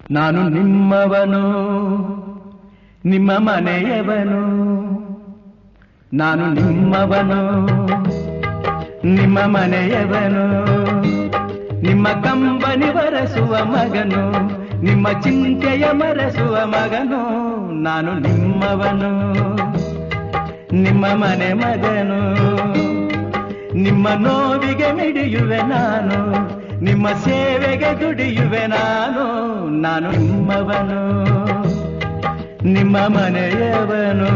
ನಾನು ನಿಮ್ಮವನು ನಿಮ್ಮ ಮನೆಯವನು ನಾನು ನಿಮ್ಮವನು ನಿಮ್ಮ ಮನೆಯವನು ನಿಮ್ಮ ಕಂಬನಿ ಬರೆಸುವ ಮಗನು ನಿಮ್ಮ ಚಿಂತೆಯ ಮರೆಸುವ ಮಗನು ನಾನು ನಿಮ್ಮವನು ನಿಮ್ಮ ಮನೆ ಮಗನು ನಿಮ್ಮ ನೋವಿಗೆ ಮಿಡಿಯುವೆ ನಾನು ನಿಮ್ಮ ಸೇವೆಗೆ ದುಡಿಯುವೆ ನಾನು ನಾನು ನಿಮ್ಮವನು ನಿಮ್ಮ ಮನೆಯವನು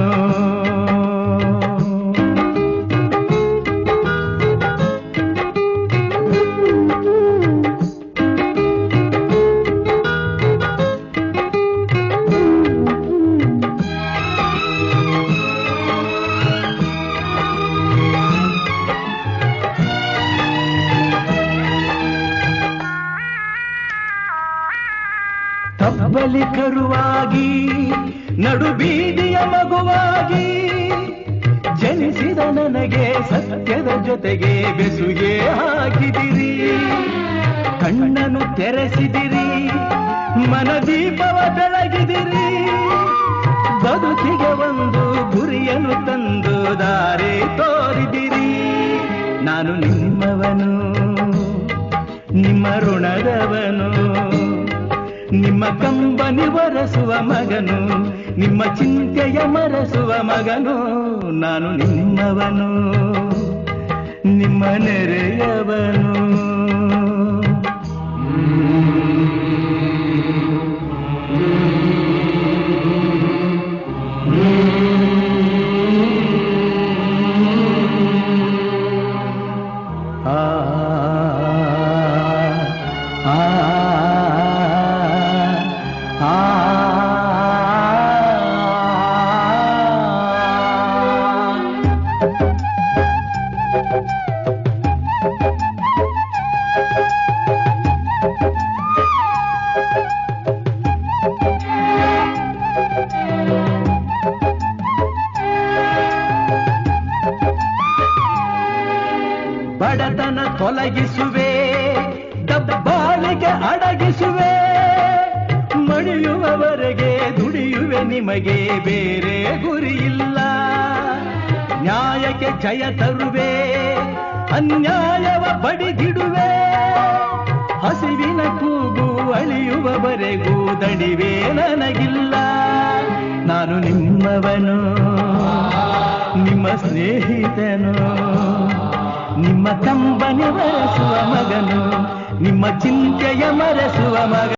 ತಬ್ಬಲಿ ಕರುವಾಗಿ ನಡು ಬೀದಿಯ ಮಗುವಾಗಿ ಜನಿಸಿದ ನನಗೆ ಸತ್ಯದ ಜೊತೆಗೆ ಬೆಸುಗೆ ಹಾಕಿದಿರಿ ಕಣ್ಣನ್ನು ತೆರೆಸಿದಿರಿ ಮನದೀಪವ ಬೆಳಗಿದಿರಿ ಬದುಕಿಗೆ ಒಂದು ಗುರಿಯನ್ನು ತಂದು ದಾರಿ ತೋರಿದಿರಿ ನಾನು ನಿಮ್ಮವನು ನಿಮ್ಮ ಋಣದವನು ನಿಮ್ಮ ಕಂಬನಿ ಒರೆಸುವ ಮಗನು ನಿಮ್ಮ ಚಿಂತೆಯ ಮರೆಸುವ ಮಗನು ನಾನು ನಿಮ್ಮವನು ನಿಮ್ಮ ನೆರೆಯವನು ಆ ಆ ಆ ಬಡತನ ತೊಲಗಿಸುವೆ ದಬ್ಬಾಳಿಗೆ ಅಡಗಿಸುವೆ ಮಡಿಯುವವರೆಗೆ ದುಡಿಯುವೆ ನಿಮಗೆ ಬೇರೆ ಗುರಿಯಿಲ್ಲ ನ್ಯಾಯಕ್ಕೆ ಜಯ ತರುವೆ ಅನ್ಯಾಯವ ಬಡಿದಿಡುವೆ ಹಸಿವಿನ ಕೂಗು ಅಳಿಯುವವರೆಗೂ ದಣಿವೆ ನನಗಿಲ್ಲ ನಾನು ನಿಮ್ಮವನು ನಿಮ್ಮ ಸ್ನೇಹಿತನು ನಿಮ್ಮ ಕಂಬನಿ ಮರೆಸುವ ಮಗನು ನಿಮ್ಮ ಚಿಂತೆಯ ಮರೆಸುವ ಮಗ